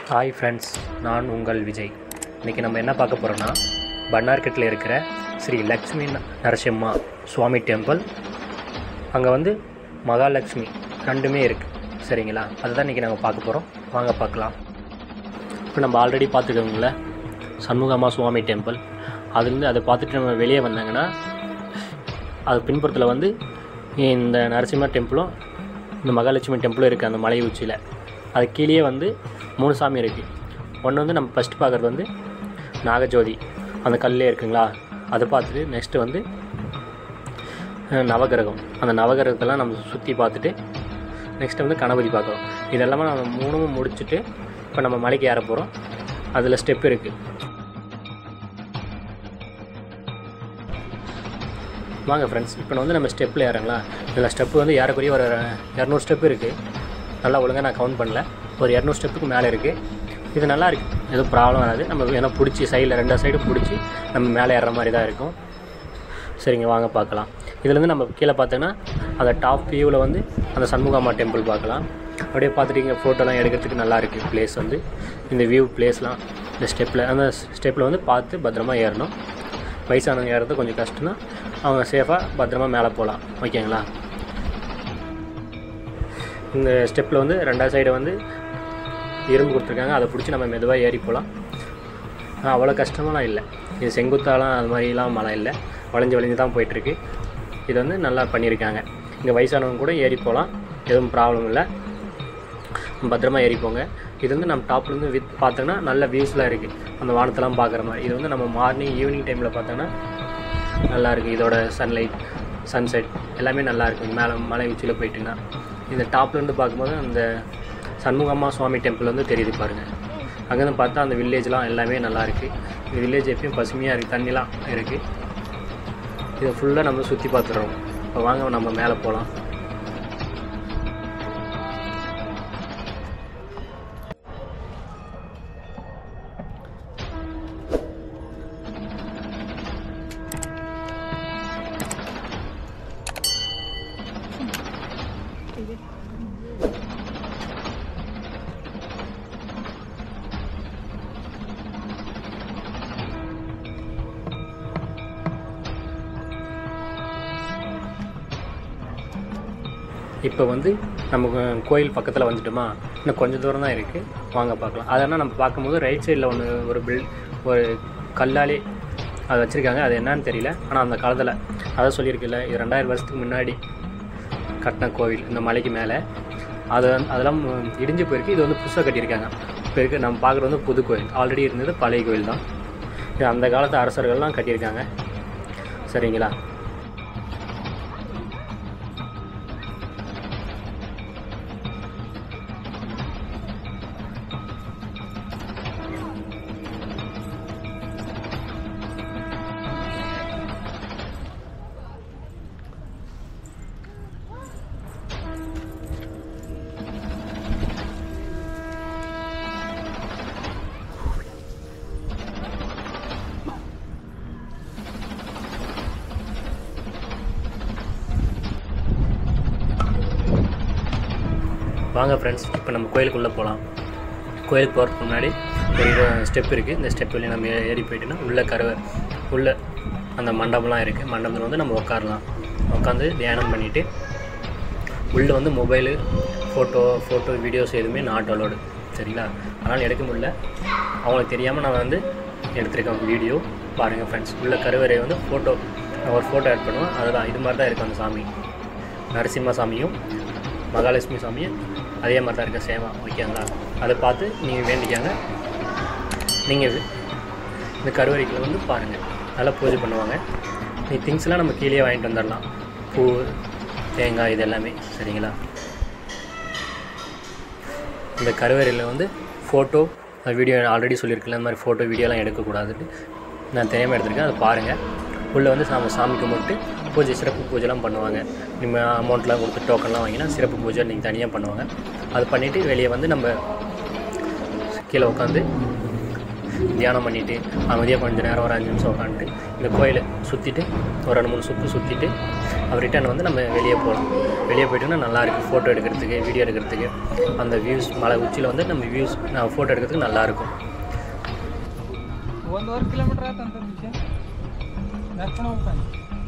hi friends நான் உங்கள் விஜய் இன்றைக்கி நம்ம என்ன பார்க்க போகிறோன்னா பன்னார்கட்டில் இருக்கிற ஸ்ரீ லக்ஷ்மி ந- நரசிம்மா சுவாமி டெம்பிள் அங்கே வந்து மகாலட்சுமி ரெண்டுமே இருக்குது சரிங்களா அதுதான் இன்றைக்கி நாங்கள் பார்க்க போகிறோம் வாங்க பார்க்கலாம் இப்போ நம்ம ஆல்ரெடி பார்த்துக்கோங்கள சண்முகம்மா சுவாமி டெம்பிள் அதுலேருந்து அதை பார்த்துட்டு நம்ம வெளியே வந்தாங்கன்னா அது பின்புறத்தில் வந்து இந்த நரசிம்ம டெம்பிளும் இந்த மகாலட்சுமி டெம்பிளும் இருக்குது அந்த மலை உச்சியில் அது கீழே வந்து மூணு சாமி இருக்குது ஒன்று வந்து நம்ம ஃபஸ்ட்டு பார்க்குறது வந்து நாகஜோதி அந்த கல்லே இருக்குங்களா அதை பார்த்துட்டு நெக்ஸ்ட்டு வந்து அஹ், நவகிரகம் அந்த நவகிரகத்தெல்லாம் நம்ம சுற்றி பார்த்துட்டு நெக்ஸ்ட்டு வந்து கணபதி பார்க்குறோம் இதெல்லாமே நம்ம மூணும் முடிச்சுட்டு இப்போ நம்ம மலைக்கு ஏற போகிறோம் அதில் ஸ்டெப் இருக்குது வாங்க ஃப்ரெண்ட்ஸ் இப்போ வந்து நம்ம ஸ்டெப்பில் ஏறங்களா இதில் ஸ்டெப்பு வந்து ஏறக்குறைய ஒரு இரநூறு ஸ்டெப் இருக்குது நல்லா ஒழுங்காக நான் கவுண்ட் பண்ணல ஒரு இரநூறு ஸ்டெப்புக்கு மேலே இருக்குது இது நல்லா இருக்குது எதுவும் ப்ராப்ளம் வராது நம்ம வேணால் பிடிச்சி சைடில் ரெண்டு சைடும் பிடிச்சி நம்ம மேலே ஏறுற மாதிரி தான் இருக்கும் சரிங்க வாங்க பார்க்கலாம் இதுலேருந்து நம்ம கீழே பார்த்தோன்னா அந்த டாப் வியூவில் வந்து அந்த சண்முகம்மா டெம்பிள் பார்க்கலாம் அப்படியே பார்த்துட்டீங்க ஃபோட்டோலாம் எடுக்கிறதுக்கு நல்லா இருக்குது பிளேஸ் வந்து இந்த வியூ பிளேஸ்லாம் இந்த ஸ்டெப்பில் அந்த ஸ்டெப்பில் வந்து பார்த்து பத்திரமா ஏறணும் வயசானவங்க ஏறது கொஞ்சம் கஷ்டம்னா அவங்க சேஃபாக பத்திரமா மேலே போகலாம் ஓகேங்களா இந்த ஸ்டெப்பில் வந்து ரெண்டாவது சைடு வந்து இரும்பு கொடுத்துருக்காங்க அதை பிடிச்சி நம்ம மெதுவாக ஏறி போகலாம் அவ்வளோ கஷ்டமெல்லாம் இல்லை இது செங்குத்தாலாம் அது மாதிரிலாம் மழை இல்லை வளைஞ்சு வளைஞ்சு தான் போயிட்டுருக்கு இது வந்து நல்லா பண்ணியிருக்காங்க இங்கே வயசானவங்க கூட ஏறி போகலாம் எதுவும் ப்ராப்ளம் இல்லை பத்திரமா ஏறி போங்க இது வந்து நம்ம டாப்லேருந்து வித் பார்த்தோன்னா நல்ல வியூஸ்லாம் இருக்குது அந்த வானத்தெல்லாம் பார்க்குற மாதிரி இது வந்து நம்ம மார்னிங் ஈவினிங் டைமில் பார்த்தோன்னா நல்லா இருக்குது இதோட சன்லைட் சன்செட் எல்லாமே நல்லா இருக்கும் மேலே மலை உச்சியில் போயிட்டுங்கன்னா இந்த டாப்லேருந்து பார்க்கும்போது அந்த சண்முகம்மா சுவாமி டெம்பிள் வந்து தெரியுது பாருங்கள் அங்கேருந்து பார்த்தா அந்த வில்லேஜ்லாம் எல்லாமே நல்லா இருக்குது இந்த வில்லேஜ் எப்பயும் பசுமையாக இருக்குது தண்ணிலாம் இருக்குது இதை ஃபுல்லாக நம்ம சுற்றி பார்த்துடுறோம் இப்போ வாங்க நம்ம மேலே போகலாம் இப்போ வந்து நமக்கு கோயில் பக்கத்தில் வந்துட்டோமா இன்னும் கொஞ்சம் தூரம் தான் இருக்குது வாங்க பார்க்கலாம் அதெல்லாம் நம்ம பார்க்கும்போது ரைட் சைடில் ஒன்று ஒரு பில் ஒரு கல்லாலே அது வச்சுருக்காங்க அது என்னன்னு தெரியல ஆனால் அந்த காலத்தில் அதை சொல்லியிருக்குல்ல இது ரெண்டாயிரம் வருஷத்துக்கு முன்னாடி கட்டின கோவில் இந்த மலைக்கு மேலே அது வந்து- அதெல்லாம் இடிஞ்சு போயிருக்கு இது வந்து புதுசாக கட்டியிருக்காங்க இப்போ இருக்க நம்ம பார்க்குறது வந்து புது கோயில் ஆல்ரெடி இருந்தது பழைய கோயில் தான் இது அந்த காலத்து அரசர்கள்லாம் கட்டியிருக்காங்க சரிங்களா வாங்க ஃப்ரெண்ட்ஸ் இப்போ நம்ம கோயிலுக்குள்ளே போகலாம் கோயிலுக்கு போகிறதுக்கு முன்னாடி ஒரு ஸ்டெப் இருக்குது இந்த ஸ்டெப் வழியாக நம்ம ஏ- ஏறி போயிட்டோன்னா உள்ள கருவை உள்ள அந்த மண்டபம்லாம் இருக்குது மண்டபத்தில் வந்து நம்ம உட்காரலாம் உட்காந்து தியானம் பண்ணிவிட்டு உள்ளே வந்து மொபைலு ஃபோட்டோ ஃபோட்டோ வீடியோஸ் எதுவுமே நாட் அலோடு சரிங்களா அதனால் எடுக்க முடியல அவங்களுக்கு தெரியாமல் நான் வந்து எடுத்திருக்கேன் வீடியோ பாருங்கள் ஃப்ரெண்ட்ஸ் உள்ள கருவறை வந்து ஃபோட்டோ ஒரு ஃபோட்டோ ஆட் பண்ணுவேன் அதுதான் இது மாதிரி தான் இருக்கும் அந்த சாமி நரசிம்ம சாமியும் மகாலட்சுமி சாமியும் அதே மாதிரி தான் இருக்க சேமா ஓகேங்களா அதை பார்த்து நீங்கள் வேண்டிக்காங்க நீங்கள் இந்த கருவறைக்குள்ள வந்து பாருங்கள் நல்லா பூஜை பண்ணுவாங்க நீ திங்ஸ்லாம் நம்ம கீழே வாங்கிட்டு வந்துடலாம் பூ தேங்காய் இது எல்லாமே சரிங்களா இந்த கருவறையில் வந்து ஃபோட்டோ வீடியோ ஆல்ரெடி சொல்லியிருக்கல இந்த மாதிரி ஃபோட்டோ வீடியோலாம் எடுக்கக்கூடாதுன்னு நான் தெரியாமல் எடுத்திருக்கேன் அதை பாருங்கள் உள்ளே வந்து நம்ம சாமி கும்பிட்டு பூஜை சிறப்பு பூஜைலாம் பண்ணுவாங்க நம்ம அமௌண்ட்லாம் கொடுத்து டோக்கன்லாம் வாங்கினா சிறப்பு பூஜை நீங்கள் தனியாக பண்ணுவாங்க அது பண்ணிவிட்டு வெளியே வந்து நம்ம கீழே உட்காந்து தியானம் பண்ணிவிட்டு அமைதியாக கொஞ்சம் நேரம் ஒரு அஞ்சு நிமிஷம் உட்காந்துட்டு இந்த கோயிலை சுற்றிட்டு ஒரு ரெண்டு மூணு சுற்று சுற்றிட்டு அவர் ரிட்டர்ன் வந்து நம்ம வெளியே போகலாம் வெளியே போயிட்டோன்னா நல்லா இருக்குது ஃபோட்டோ எடுக்கிறதுக்கு வீடியோ எடுக்கிறதுக்கு அந்த வியூஸ் மலை உச்சியில் வந்து நம்ம வியூஸ் நான் ஃபோட்டோ எடுக்கிறதுக்கு நல்லாயிருக்கும் ಒಂದೂವರೆ ಕಿಲೋಮೀಟ್ರ್ ಆಯ್ತು ಅಂತ ವಿಷಯ ನಡ್ಕೊಂಡು ಹೋಗ್ತಾನೆ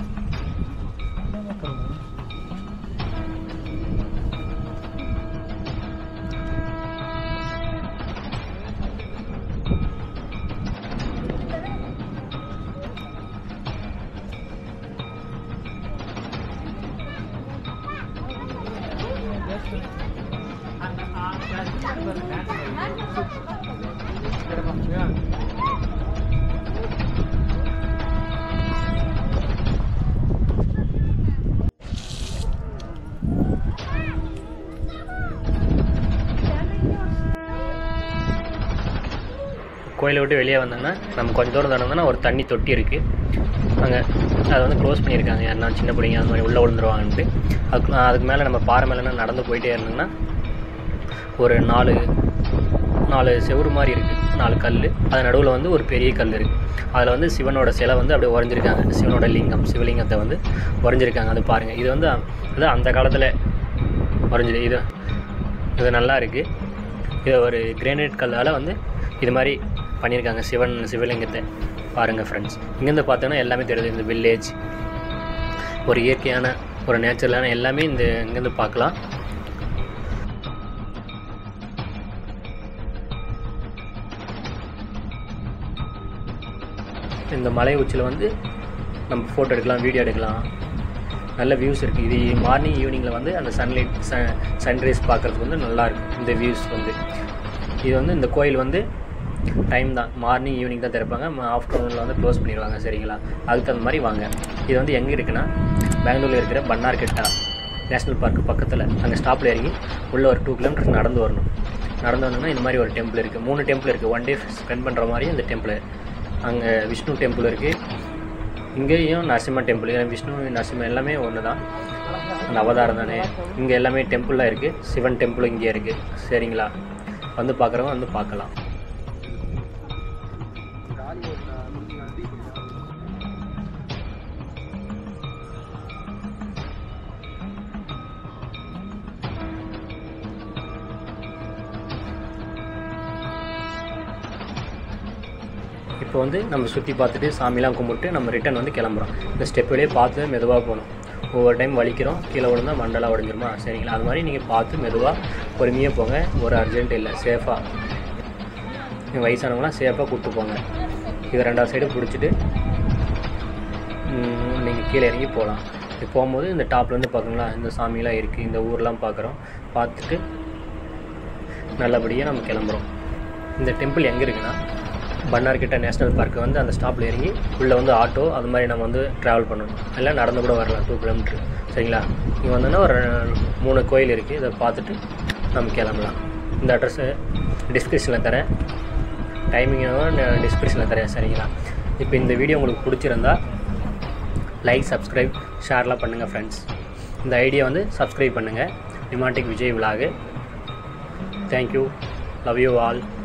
கோயிலை விட்டு வெளியே வந்தாங்கன்னா நம்ம கொஞ்சம் தூரம் தானோம்னா ஒரு தண்ணி தொட்டி இருக்குது அங்கே அதை வந்து க்ளோஸ் பண்ணியிருக்காங்க யாருன்னா சின்ன பிள்ளைங்க அந்த மாதிரி உள்ளே விழுந்துருவாங்கன்ட்டு அதுக்கு அதுக்கு மேலே நம்ம பாறை மேலே நடந்து போயிட்டே இருந்தோம்னா ஒரு நாலு நாலு செவுறு மாதிரி இருக்குது நாலு கல் அது நடுவில் வந்து ஒரு பெரிய கல் இருக்குது அதில் வந்து சிவனோட சிலை வந்து அப்படியே உறைஞ்சிருக்காங்க சிவனோட லிங்கம் சிவலிங்கத்தை வந்து உறைஞ்சிருக்காங்க அது பாருங்கள் இது வந்து அது அந்த காலத்தில் உறைஞ்சிது இது இது நல்லா இருக்குது இது ஒரு கிரானைட் கல்லால் வந்து இது மாதிரி பண்ணியிருக்காங்க சிவன் சிவலிங்கத்தை பாருங்கள் ஃப்ரெண்ட்ஸ் இங்கேருந்து பார்த்தோன்னா எல்லாமே தெரியுது இந்த வில்லேஜ் ஒரு இயற்கையான ஒரு நேச்சுரலான எல்லாமே இந்த இங்கேருந்து பார்க்கலாம் இந்த மலை உச்சியில் வந்து நம்ம ஃபோட்டோ எடுக்கலாம் வீடியோ எடுக்கலாம் நல்ல வியூஸ் இருக்குது இது மார்னிங் ஈவினிங்கில் வந்து அந்த சன்லைட் ச சன்ரைஸ் பார்க்குறதுக்கு வந்து நல்லாயிருக்கும் இந்த வியூஸ் வந்து இது வந்து இந்த கோயில் வந்து டைம் தான் மார்னிங் ஈவினிங் தான் திறப்பாங்க ஆஃப்டர்நூனில் வந்து க்ளோஸ் பண்ணிடுவாங்க சரிங்களா அதுக்கு தகுந்த மாதிரி வாங்க இது வந்து எங்கே இருக்குன்னா பெங்களூரில் இருக்கிற பன்னார்கெட்டா நேஷ்னல் பார்க் பக்கத்தில் அங்கே ஸ்டாப்பில் இறங்கி உள்ளே ஒரு டூ கிலோமீட்டர்ஸ் நடந்து வரணும் நடந்து வந்தோம்னா இந்த மாதிரி ஒரு டெம்பிள் இருக்குது மூணு டெம்பிள் இருக்குது ஒன் டே ஸ்பெண்ட் பண்ணுற மாதிரி இந்த டெம்பிள் அங்கே விஷ்ணு டெம்பிள் இருக்குது இங்கேயும் நரசிம்ம டெம்பிள் ஏன்னா விஷ்ணு நரசிம்ம எல்லாமே ஒன்று தான் அந்த அவதாரம் தானே இங்கே எல்லாமே டெம்பிளாக இருக்குது சிவன் டெம்பிள் இங்கே இருக்குது சரிங்களா வந்து பார்க்குறவங்க வந்து பார்க்கலாம் இப்போ வந்து நம்ம சுற்றி பார்த்துட்டு சாமிலாம் கும்பிட்டு நம்ம ரிட்டர்ன் வந்து கிளம்புறோம் இந்த ஸ்டெப் வழியே பார்த்து மெதுவாக போகணும் ஒவ்வொரு டைம் வலிக்கிறோம் கீழே விழுந்தா மண்டலாக உடஞ்சிருமா சரிங்களா அது மாதிரி நீங்கள் பார்த்து மெதுவாக பொறுமையாக போங்க ஒரு அர்ஜென்ட் இல்லை சேஃபாக நீங்கள் வயசானவங்களாம் சேஃபாக கூப்பிட்டு போங்க இது ரெண்டாவது சைடு பிடிச்சிட்டு நீங்கள் கீழே இறங்கி போகலாம் இது போகும்போது இந்த டாப்லேருந்து பார்க்குங்களா இந்த சாமிலாம் இருக்குது இந்த ஊர்லாம் பார்க்குறோம் பார்த்துட்டு நல்லபடியாக நம்ம கிளம்புறோம் இந்த டெம்பிள் எங்கே இருக்குன்னா பன்னார்கிட்ட நேஷ்னல் பார்க் வந்து அந்த ஸ்டாப்பில் இறங்கி உள்ளே வந்து ஆட்டோ அது மாதிரி நம்ம வந்து ட்ராவல் பண்ணணும் இல்லை நடந்து கூட வரலாம் டூ கிலோமீட்ரு சரிங்களா இங்கே வந்தோன்னா ஒரு மூணு கோயில் இருக்குது இதை பார்த்துட்டு நம்ம கிளம்பலாம் இந்த அட்ரஸு டிஸ்கிரிப்ஷனில் தரேன் டைமிங்கும் டிஸ்கிரிப்ஷனில் தரேன் சரிங்களா இப்போ இந்த வீடியோ உங்களுக்கு பிடிச்சிருந்தா லைக் சப்ஸ்கிரைப் ஷேர்லாம் பண்ணுங்கள் ஃப்ரெண்ட்ஸ் இந்த ஐடியா வந்து சப்ஸ்கிரைப் பண்ணுங்கள் நிமாட்டிக் விஜய் விலாகு தேங்க்யூ லவ் யூ ஆல்